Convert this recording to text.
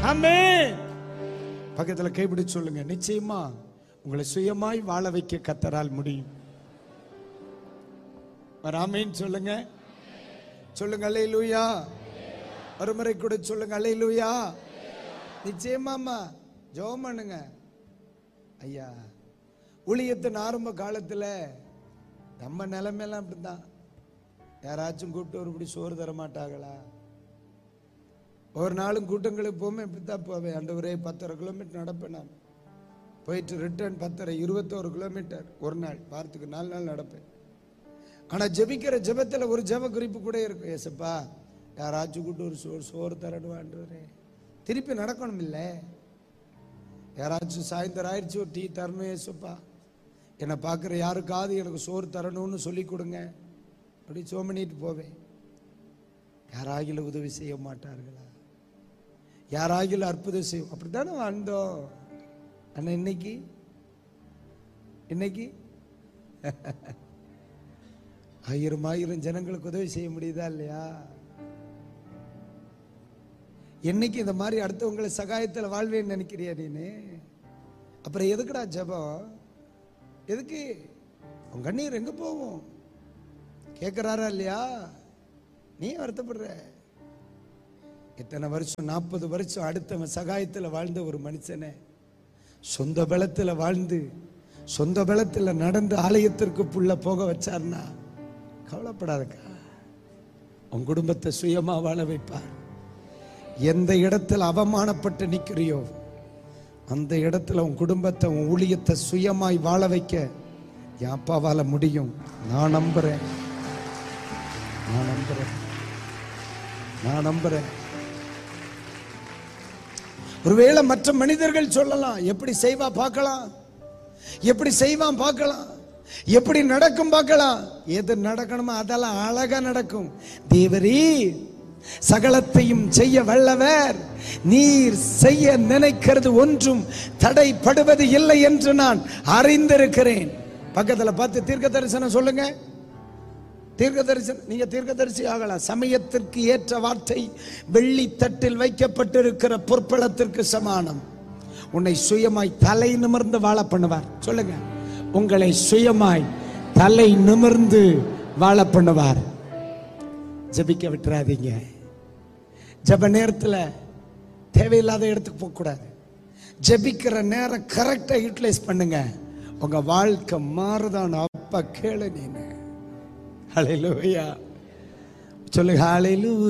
ஆமென் பக்கத்துல கைப்பிடி சொல்லுங்க நிச்சயமா உங்களை சுயமாய் வாழ வைக்க கத்தரால் முடியும் ஆமென் சொல்லுங்க சொல்லுங்க அல்லேலூயா ஒரு முறை கூட சொல்லுங்க அல்லேலூயா நிச்சயமாம்மா ஜெபம் பண்ணுங்க ஐயா ஊழியத்தின் ஆரம்ப காலத்துல நம்ம நிலைமையெல்லாம் அப்படிதான் யாராச்சும் கூப்பிட்டு ஒருபடி சோறு தர மாட்டாங்களா ஒரு நாளும் கூட்டங்களுக்கு போமே இப்படித்தான் போவேன் ஆண்டவரே பத்தரை கிலோமீட்டர் நடப்பேன் நான் போயிட்டு ரிட்டர்ன் பத்தரை இருபத்தோரு கிலோமீட்டர் ஒரு நாள் வாரத்துக்கு நாலு நாள் நடப்பேன் ஆனா ஜெபிக்கிற ஜெபத்துல ஒரு ஜெப குறிப்பு கூட இருக்கும் ஏசப்பா யாராச்சும் கூப்பிட்டு ஒரு சோறு சோறு தரணும் ஆண்டவரே திருப்பி நடக்கணும் இல்லை யாராச்சும் சாயந்தரம் ஆயிடுச்சு ஒரு டீ தரணும் ஏசப்பா என்னை பார்க்குற யாருக்காவது எனக்கு சோறு தரணும்னு சொல்லி கொடுங்க அப்படி சோமனிட்டு போவேன் யாராகிலும் உதவி செய்ய மாட்டார்களா யாராகிலும் அற்புதம் செய்யும் அப்படித்தானே வாழ்ந்தோம் ஆனா இன்னைக்கு இன்னைக்கு ஆயிரம் ஆயிரம் ஜனங்களுக்கு உதவி செய்ய முடியுதா இல்லையா என்னைக்கு இந்த மாதிரி அடுத்தவங்களை சகாயத்தில் வாழ்வேன்னு நினைக்கிறியா நீனு அப்புறம் எதுக்குடா ஜெபம் எதுக்கு உன் கண்ணீர் எங்க போகும் கேட்கிறாரா இல்லையா நீ வருத்தப்படுற இத்தனை வருஷம் நாற்பது வருஷம் அடுத்தவன் சகாயத்தில் வாழ்ந்த ஒரு மனுஷனை சொந்த பலத்துல வாழ்ந்து சொந்த பலத்துல நடந்து ஆலயத்திற்கு புள்ள போக வச்சார்னா கவலைப்படாதக்கா உன் குடும்பத்தை சுயமா வாழ வைப்பார் எந்த இடத்துல அவமானப்பட்டு நிக்கிறியோ அந்த இடத்துல உன் குடும்பத்தை உன் ஊழியத்தை சுயமாய் வாழ வைக்க என் அப்பாவால முடியும் நான் நம்புறேன் நான் நம்புறேன் நான் நம்புறேன் ஒருவேளை மற்ற மனிதர்கள் சொல்லலாம் எப்படி செய்வா பார்க்கலாம் எப்படி செய்வான் பார்க்கலாம் எப்படி நடக்கும் பார்க்கலாம் எது நடக்கணுமோ அதெல்லாம் அழகா நடக்கும் தேவரீ சகலத்தையும் செய்ய வல்லவர் நீர் செய்ய நினைக்கிறது ஒன்றும் தடைப்படுவது இல்லை என்று நான் அறிந்திருக்கிறேன் பக்கத்துல பார்த்து தீர்க்க தரிசனம் சொல்லுங்க தீர்க்க தரிசனம் நீங்க தீர்க்க தரிசி ஆகலாம் சமயத்திற்கு ஏற்ற வார்த்தை வெள்ளி தட்டில் வைக்கப்பட்டிருக்கிற பொற்பளத்திற்கு சமானம் உன்னை சுயமாய் தலை நிமிர்ந்து வாழ பண்ணுவார் சொல்லுங்க உங்களை சுயமாய் தலை நிமிர்ந்து வாழ பண்ணுவார் ஜெபிக்க விட்டுறாதீங்க ஜெப நேரத்துல தேவையில்லாத இடத்துக்கு போக கூடாது ஜெபிக்கிற நேரம் கரெக்டா யூட்டிலைஸ் பண்ணுங்க உங்க வாழ்க்கை மாறுதான் அப்ப கேளு நீனு ஹalleluya சொல்லுங்க ஹalleluya